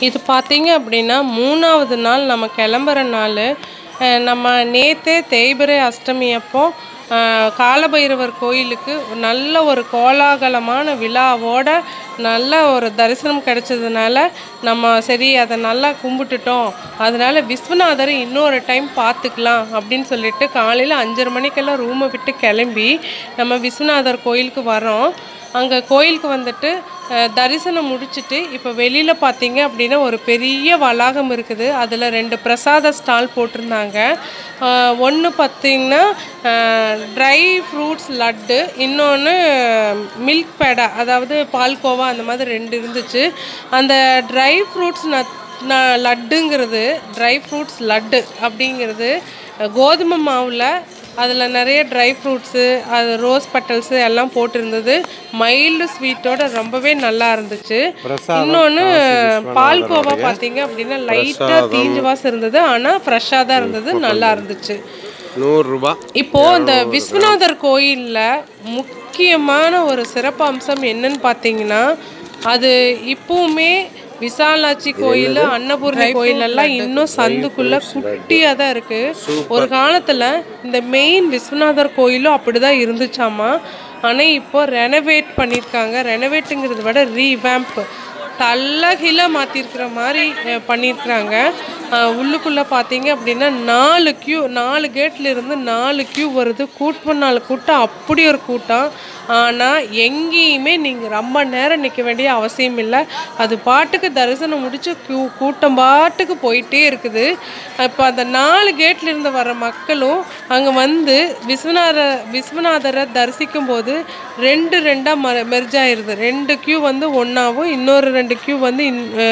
இது பார்த்தீங்க அப்படின்னா மூணாவது நாள் நம்ம கிளம்புற நாள் அஹ் நம்ம நேற்றே தேய்பிரை அஷ்டமி அப்போ அஹ் காலபைரவர் கோயிலுக்கு நல்ல ஒரு கோலாகலமான விழாவோட நல்ல ஒரு தரிசனம் கிடைச்சதுனால நம்ம சரி அதை நல்லா கும்பிட்டுட்டோம் அதனால விஸ்வநாதரை இன்னொரு டைம் பார்த்துக்கலாம் அப்படின்னு சொல்லிட்டு காலையில் அஞ்சரை மணிக்கெல்லாம் ரூமை விட்டு கிளம்பி நம்ம விஸ்வநாதர் கோயிலுக்கு வரோம் அங்கே கோயிலுக்கு வந்துட்டு அஹ், தரிசனம் முடிச்சுட்டு இப்போ வெளியில் பார்த்தீங்க அப்படின்னா ஒரு பெரிய வளாகம் இருக்குது அதில் ரெண்டு பிரசாத ஸ்டால் போட்டிருந்தாங்க ஒன்று பார்த்தீங்கன்னா ட்ரை ஃப்ரூட்ஸ் லட்டு இன்னொன்று மில்க் பேடா அதாவது பால்கோவா அந்த மாதிரி ரெண்டு இருந்துச்சு அந்த ட்ரை ஃப்ரூட்ஸ் நட் ந- லட்டுங்கிறது ட்ரை ஃப்ரூட்ஸ் லட்டு அப்படிங்கிறது அஹ், கோதுமை மாவில் அதில் நிறைய ட்ரை ஃப்ரூட்ஸு அது ரோஸ் பட்டல்ஸு எல்லாம் போட்டிருந்தது மைல்டு ஸ்வீட்டோட ரொம்பவே நல்லா இருந்துச்சு பிரசாதம் இன்னொன்று காசி விஸ்வநாதருடைய பால்கோவா பார்த்தீங்க அப்படின்னா லைட்டாக தீஞ்சு வாசம் இருந்தது ஆனால் ஃப்ரெஷ்ஷாக தான் இருந்தது நல்லா இருந்துச்சு நூறுரூபா இப்போ இந்த விஸ்வநாதர் கோயில்ல முக்கியமான ஒரு சிறப்பு அம்சம் என்னன்னு பார்த்தீங்கன்னா அது இப்பவுமே விசாலாட்சி கோயில் அன்னபூர்ணி கோயில் எல்லாம் இன்னும் சந்துக்குள்ள குட்டியா தான் இருக்கு ஒரு காலத்துல இந்த மெயின் விஸ்வநாதர் கோயிலும் அப்படிதான் இருந்துச்சாமா ஆனா இப்போ ரெனோவேட் பண்ணியிருக்காங்க ரெனோவேட்டுங்கிறத விட ரீவேம்ப் தல்லகில மாற்றிருக்கிற மாதிரி அஹ், பண்ணியிருக்கிறாங்க அஹ், உள்ளுக்குள்ளே பார்த்தீங்க அப்படின்னா நாலு கியூ நாலு கேட்ல இருந்து நாலு கியூ வருது கூட்டம் நாலு கூட்டம் அப்படி ஒரு கூட்டம் ஆனால் எங்கேயுமே நீங்கள் ரொம்ப நேரம் நிற்க வேண்டிய அவசியம் இல்லை அது பாட்டுக்கு தரிசனம் முடிச்சு கியூ கூட்டம் பாட்டுக்கு போயிட்டே இருக்குது இப்போ அந்த நாலு கேட்ல இருந்து வர மக்களும் அங்கே வந்து விஸ்வநாத விஸ்வநாதரை தரிசிக்கும் போது ரெண்டு ரெண்டாக ம மெர்ஜ் ஆயிருது ரெண்டு கியூ வந்து ஒன்றாவும் இன்னொரு ரெண்டு கியூ வந்து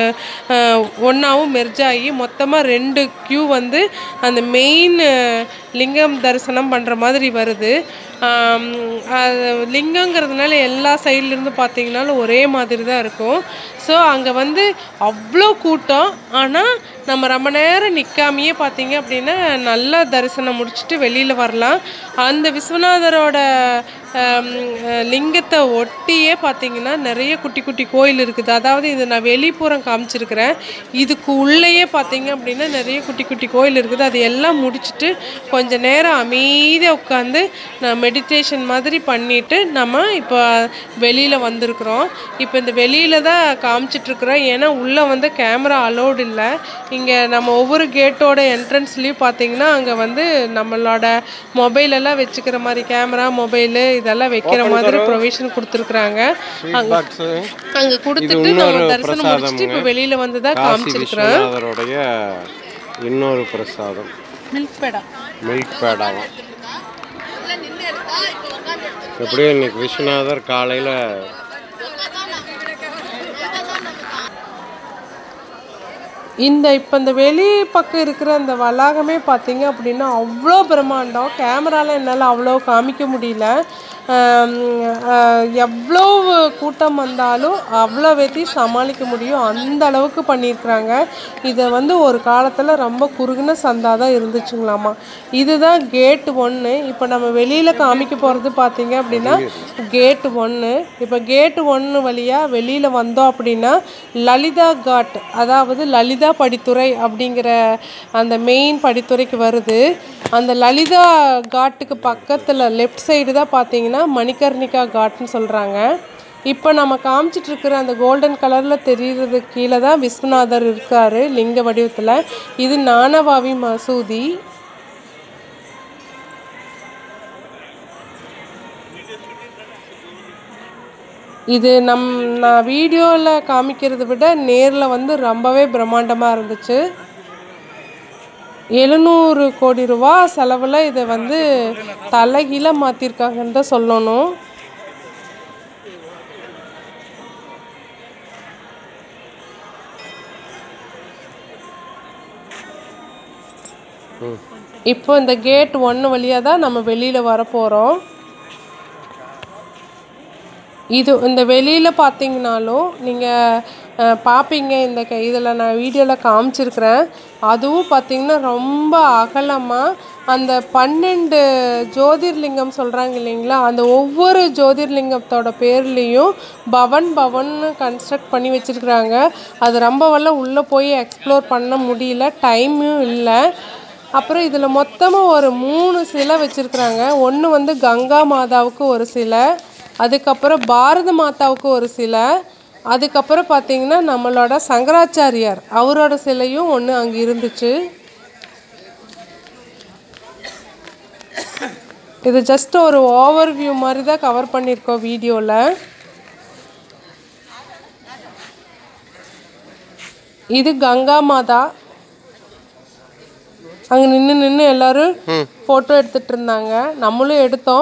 ஒன்றாவும் மெர்ஜ் ஆகி மொத்தமாக ரெண்டு கியூ வந்து அந்த மெயின் லிங்கம் தரிசனம் பண்ணுற மாதிரி வருது ஆம், அது லிங்கங்கிறதுனால எல்லா சைட்லேருந்து பார்த்தீங்கன்னாலும் ஒரே மாதிரி தான் இருக்கும் ஸோ அங்கே வந்து அவ்வளோ கூட்டம் ஆனால் நம்ம ரொம்ப நேரம் நிற்காமையே பார்த்தீங்க அப்படின்னா நல்லா தரிசனம் முடிச்சுட்டு வெளியில் வரலாம் அந்த விஸ்வநாதரோட ஆம், அஹ், லிங்கத்தை ஒட்டியே பார்த்தீங்கன்னா நிறைய குட்டி குட்டி கோயில் இருக்குது அதாவது இது நான் வெளிப்புறம் காமிச்சிருக்கிறேன் இதுக்கு உள்ளேயே பார்த்தீங்க அப்படின்னா நிறைய குட்டி குட்டி கோயில் இருக்குது அது எல்லாம் முடிச்சுட்டு கொஞ்ச நேரம் அமைதியாக உட்காந்து நான் மெடிடேஷன் மாதிரி பண்ணிட்டு நம்ம இப்போ வெளியில் வந்திருக்கிறோம் இப்போ இந்த வெளியில் தான் காமிச்சிட்ருக்குறோம் ஏன்னா உள்ளே வந்து கேமரா அலோடு இல்லை இங்கே நம்ம ஒவ்வொரு கேட்டோட என்ட்ரன்ஸ்லேயும் பார்த்தீங்கன்னா அங்கே வந்து நம்மளோட மொபைல் எல்லாம் வச்சுக்கிற மாதிரி கேமரா மொபைலு இதெல்லாம் வைக்கிற மாதிரி ப்ரொவிஷன் கொடுத்துருக்குறாங்க அங்கே பாக்ஸு அங்கே கொடுத்துட்டு நம்ம தரிசனம் முடிச்சுட்டு இப்போ வெளியில் வந்து தான் காசி காமிச்சிருக்கிறோம் விஸ்வநாதருடைய இன்னொரு பிரசாதம் மில்க் பேடா மில்க் பேடாவும் எப்படியும் இன்னைக்கு விஸ்வநாதர் காலையில் இந்த இப்போ இந்த வெளி பக்கம் இருக்கிற அந்த வளாகமே பார்த்தீங்க அப்படின்னா அவ்வளோ பிரம்மாண்டம் கேமரால என்னால் அவ்வளோ காமிக்க முடியல ஆம், ஆஹ், எவ்வளோ கூட்டம் வந்தாலும் அவ்வளோ வெத்தி சமாளிக்க முடியும் அந்த அளவுக்கு பண்ணியிருக்கிறாங்க இதை வந்து ஒரு காலத்தில் ரொம்ப குறுகின சந்தா தான் இருந்துச்சுங்களாமா இதுதான் கேட் ஒன்று இப்போ நம்ம வெளியில் காமிக்க போகிறது பார்த்தீங்க அப்படின்னா கேட் ஒன்று இப்போ கேட் ஒன்று வழியாக வெளியில் வந்தோம் அப்படின்னா லலிதா காட் அதாவது லலிதா படித்துறை அப்படிங்கிற அந்த மெயின் படித்துறைக்கு வருது அந்த லலிதா காட்டுக்கு பக்கத்தில் லெஃப்ட் சைடு தான் பார்த்தீங்கன்னா மணிகர்ணிகா காட்னு சொல்கிறாங்க இப்போ நம்ம காமிச்சிட்டு இருக்கிற அந்த கோல்டன் கலரில் தெரியுறது கீழே தான் விஸ்வநாதர் இருக்கார் லிங்க வடிவத்தில் இது நானவாவி மசூதி இது நம் நான் வீடியோவில் காமிக்கிறத விட நேரில் வந்து ரொம்பவே பிரம்மாண்டமாக இருந்துச்சு எழுநூறு கோடி ரூபா செலவில் இதை வந்து தலைகீழ மாற்றிருக்காங்கன்னு தான் சொல்லணும் இப்போ இந்த கேட் ஒன்று வழியாக தான் நம்ம வெளியில் வர போகிறோம் இது இந்த வெளியில் பார்த்தீங்கனாலும் நீங்கள் அஹ், பார்ப்பீங்க இந்த க இதில் நான் வீடியோவில் காமிச்சிருக்கிறேன் அதுவும் பார்த்திங்கன்னா ரொம்ப அகலமாக அந்த பன்னெண்டு ஜோதிர்லிங்கம் சொல்கிறாங்க இல்லைங்களா அந்த ஒவ்வொரு ஜோதிர்லிங்கத்தோட பேர்லேயும் பவன் பவன்னு கன்ஸ்ட்ரக்ட் பண்ணி வச்சுருக்குறாங்க அது ரொம்பவெல்லாம் உள்ளே போய் எக்ஸ்ப்ளோர் பண்ண முடியல டைமும் இல்லை அப்புறம் இதில் மொத்தமாக ஒரு மூணு சிலை வச்சுருக்குறாங்க ஒன்று வந்து கங்கா மாதாவுக்கு ஒரு சிலை அதுக்கப்புறம் பாரத மாதாவுக்கு ஒரு சிலை அதுக்கப்புறம் பார்த்தீங்கன்னா நம்மளோட சங்கராச்சாரியார் அவரோட சிலையும் ஒன்று அங்கே இருந்துச்சு இது ஜஸ்ட் ஒரு ஓவர் வியூ மாதிரி தான் கவர் பண்ணியிருக்கோம் வீடியோவில் இது கங்கா மாதா அங்கே நின்று நின்று எல்லாரும் ஃபோட்டோ எடுத்துட்டு இருந்தாங்க நம்மளும் எடுத்தோம்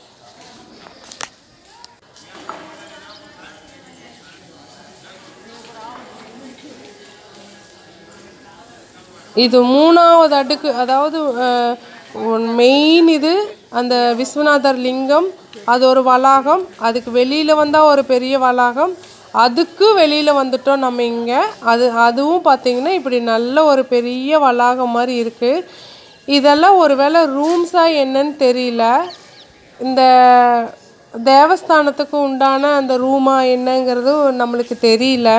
இது மூணாவது அடுக்கு அதாவது மெயின் இது அந்த விஸ்வநாதர் லிங்கம் அது ஒரு வளாகம் அதுக்கு வெளியில் வந்தால் ஒரு பெரிய வளாகம் அதுக்கு வெளியில் வந்துட்டோம் நம்ம இங்கே அது அதுவும் பார்த்திங்கன்னா இப்படி நல்ல ஒரு பெரிய வளாகம் மாதிரி இருக்குது இதெல்லாம் ஒரு வேளை ரூம்ஸாக என்னன்னு தெரியல இந்த தேவஸ்தானத்துக்கு உண்டான அந்த ரூமா என்னங்கிறது நம்மளுக்கு தெரியல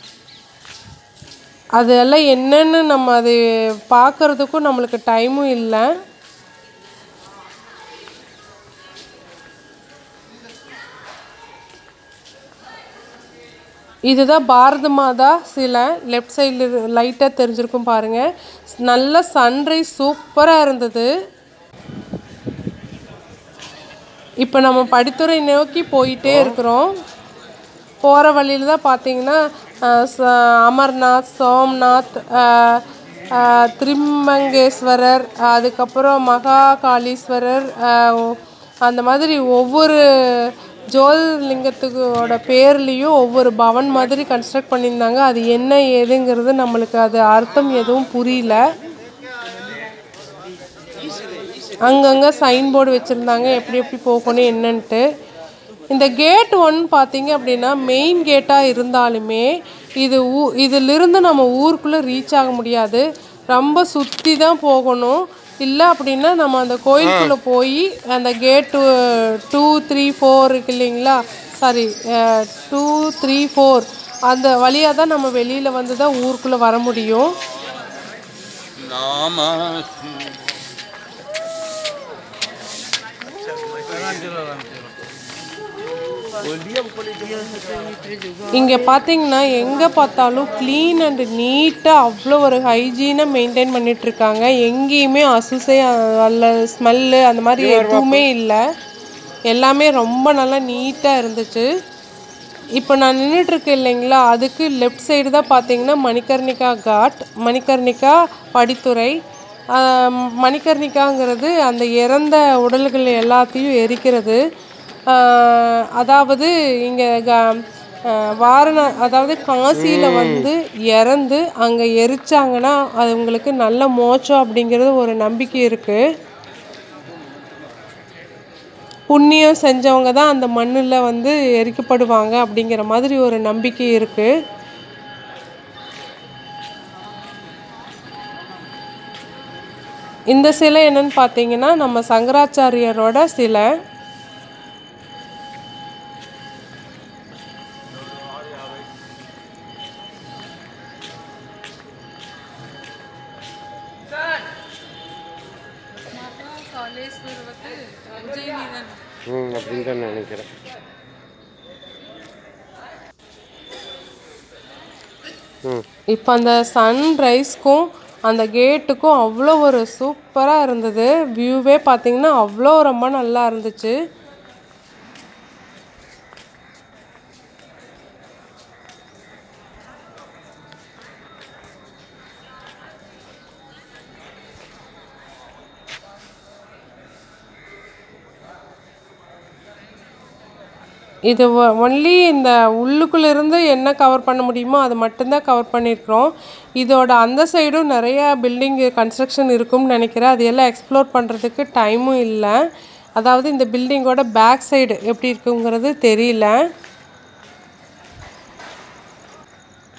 அதெல்லாம் என்னன்னு நம்ம அது பார்க்கறதுக்கும் நம்மளுக்கு டைமும் இல்லை இதுதான் பாரத மாதா சிலை லெஃப்ட் சைடில் லைட்டாக தெரிஞ்சிருக்கும் பாருங்கள் நல்ல சன்ரைஸ் சூப்பராக இருந்தது இப்போ நம்ம படித்துறை நோக்கி போயிட்டே இருக்கிறோம் போகிற வழியில் தான் பார்த்தீங்கன்னா அஹ், ச- அமர்நாத் சோம்நாத் அஹ், அஹ், திரிமங்கேஸ்வரர் அதுக்கப்புறம் மகாகாளீஸ்வரர் அஹ், அந்த மாதிரி ஒவ்வொரு ஜோதிர்லிங்கத்துக்கோட பேர்லேயும் ஒவ்வொரு பவன் மாதிரி கன்ஸ்ட்ரக்ட் பண்ணியிருந்தாங்க அது என்ன ஏதுங்கிறது நம்மளுக்கு அது அர்த்தம் எதுவும் புரியல அங்கங்கே சைன் போர்டு வச்சுருந்தாங்க எப்படி எப்படி போகணும் என்னன்ட்டு இந்த கேட் ஒன் பார்த்தீங்க அப்படின்னா மெயின் கேட்டாக இருந்தாலுமே இது ஊ இதிலிருந்து நம்ம ஊருக்குள்ளே ரீச் ஆக முடியாது ரொம்ப சுற்றி தான் போகணும் இல்லை அப்படின்னா நம்ம அந்த கோயிலுக்குள்ளே போய் அந்த கேட்டு டூ த்ரீ ஃபோர் இருக்கு இல்லைங்களா சாரி டூ த்ரீ ஃபோர் அந்த வழியாக தான் நம்ம வெளியில் வந்து தான் ஊருக்குள்ளே வர முடியும் நாம இங்கே பார்த்தீங்கன்னா எங்கே பார்த்தாலும் க்ளீன் அண்ட் நீட்டாக அவ்வளோ ஒரு ஹைஜீனாக மெயின்டைன் பண்ணிட்டு இருக்காங்க எங்கேயுமே அசுசை அல்ல ஸ்மெல்லு அந்த மாதிரி எதுவுமே இல்லை எல்லாமே ரொம்ப நல்லா நீட்டாக இருந்துச்சு இப்போ நான் நின்றுட்டு இருக்கேன் இல்லைங்களா அதுக்கு லெஃப்ட் சைடு தான் பார்த்தீங்கன்னா மணிகர்ணிகா காட் மணிகர்ணிகா படித்துறை ஆஹ் மணிகர்ணிகாங்கிறது அந்த இறந்த உடல்கள் எல்லாத்தையும் எரிக்கிறது ஆஹ் அதாவது இங்கே க ஆஹ் வாரண அதாவது காசியில் வந்து இறந்து அங்கே எரிச்சாங்கன்னா அது உங்களுக்கு நல்ல மோட்சம் அப்படிங்கிறது ஒரு நம்பிக்கை இருக்குது புண்ணியம் செஞ்சவங்க தான் அந்த மண்ணில் வந்து எரிக்கப்படுவாங்க அப்படிங்கிற மாதிரி ஒரு நம்பிக்கை இருக்குது இந்த சிலை என்னன்னு பார்த்தீங்கன்னா நம்ம சங்கராச்சாரியரோட சிலை ம் அப்படின்னு தான் நினைக்கிறேன் ம் இப்போ அந்த சன்ரைஸ்க்கும் அந்த கேட்டுக்கும் அவ்வளோ ஒரு சூப்பராக இருந்தது வியூவே பார்த்தீங்கன்னா அவ்வளோ ரொம்ப நல்லா இருந்துச்சு இது ஒன்லி இந்த உள்ளுக்குள்ள இருந்து என்ன கவர் பண்ண முடியுமோ அது மட்டும்தான் கவர் பண்ணியிருக்கிறோம் இதோட அந்த சைடும் நிறைய பில்டிங் கன்ஸ்ட்ரக்ஷன் இருக்கும்னு நினைக்கிறேன் அது எல்லாம் எக்ஸ்ப்ளோர் பண்ணுறதுக்கு டைமும் இல்லை அதாவது இந்த பில்டிங்கோட பேக் சைடு எப்படி இருக்குங்கிறது தெரியல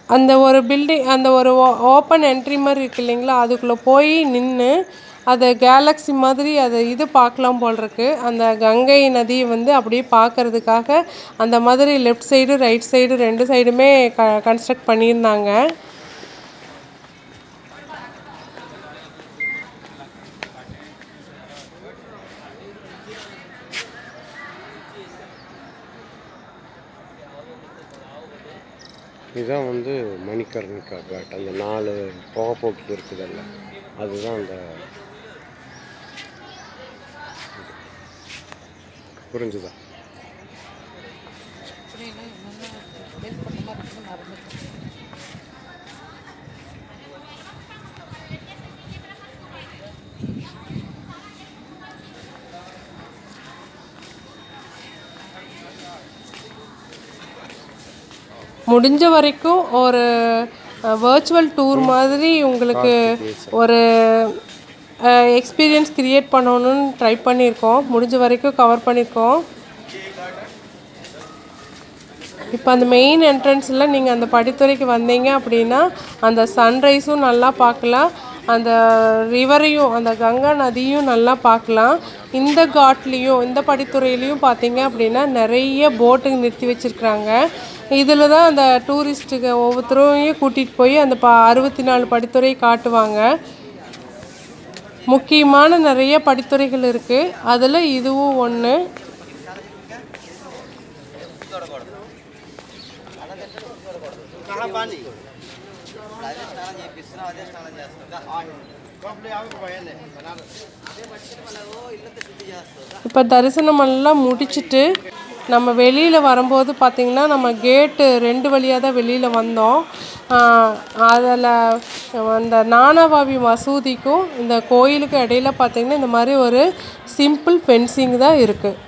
அந்த ஒரு பில்டிங் அந்த ஒரு ஓப்பன் என்ட்ரி மாதிரி இருக்கு இல்லைங்களா அதுக்குள்ளே போய் நின்று அதை கேலக்ஸி மாதிரி அதை இது பார்க்கலாம் போல் இருக்கு அந்த கங்கை நதியை வந்து அப்படியே பார்க்கறதுக்காக அந்த மாதிரி லெஃப்ட் சைடு ரைட் சைடு ரெண்டு சைடுமே க கன்ஸ்ட்ரக்ட் பண்ணியிருந்தாங்க இதுதான் வந்து மணிக்கர்ணிகா காட் அந்த நாலு புகைப்போக்கி இருக்குதல்ல அதுதான் அந்த புரிஞ்சுதா முடிஞ்ச வரைக்கும் ஒரு வர்ச்சுவல் டூர் மாதிரி உங்களுக்கு ஒரு எக்ஸ்பீரியன்ஸ் கிரியேட் பண்ணணும்னு ட்ரை பண்ணியிருக்கோம் முடிஞ்ச வரைக்கும் கவர் பண்ணியிருக்கோம் இப்போ அந்த மெயின் என்ட்ரன்ஸில் நீங்கள் அந்த படித்துறைக்கு வந்தீங்க அப்படின்னா அந்த சன்ரைஸும் நல்லா பார்க்கலாம் அந்த ரிவரையும் அந்த கங்கா நதியும் நல்லா பார்க்கலாம் இந்த காட்லேயும் இந்த படித்துறையிலையும் பார்த்தீங்க அப்படின்னா நிறைய போட்டுங்க நிறுத்தி வச்சுருக்குறாங்க இதில் தான் அந்த டூரிஸ்ட்டுக்கு ஒவ்வொருத்தரையும் கூட்டிகிட்டு போய் அந்த ப அறுபத்தி நாலு படித்துறை காட்டுவாங்க முக்கியமான நிறைய படித்துறைகள் இருக்குது அதில் இதுவும் ஒன்று இப்போ தரிசனம் எல்லாம் முடிச்சிட்டு நம்ம வெளியில் வரும்போது பார்த்திங்கன்னா நம்ம கேட்டு ரெண்டு வழியாக தான் வெளியில் வந்தோம் அதில் அந்த நானாபாவி மசூதிக்கும் இந்த கோயிலுக்கும் இடையில பார்த்திங்கன்னா இந்த மாதிரி ஒரு சிம்பிள் ஃபென்சிங் தான் இருக்குது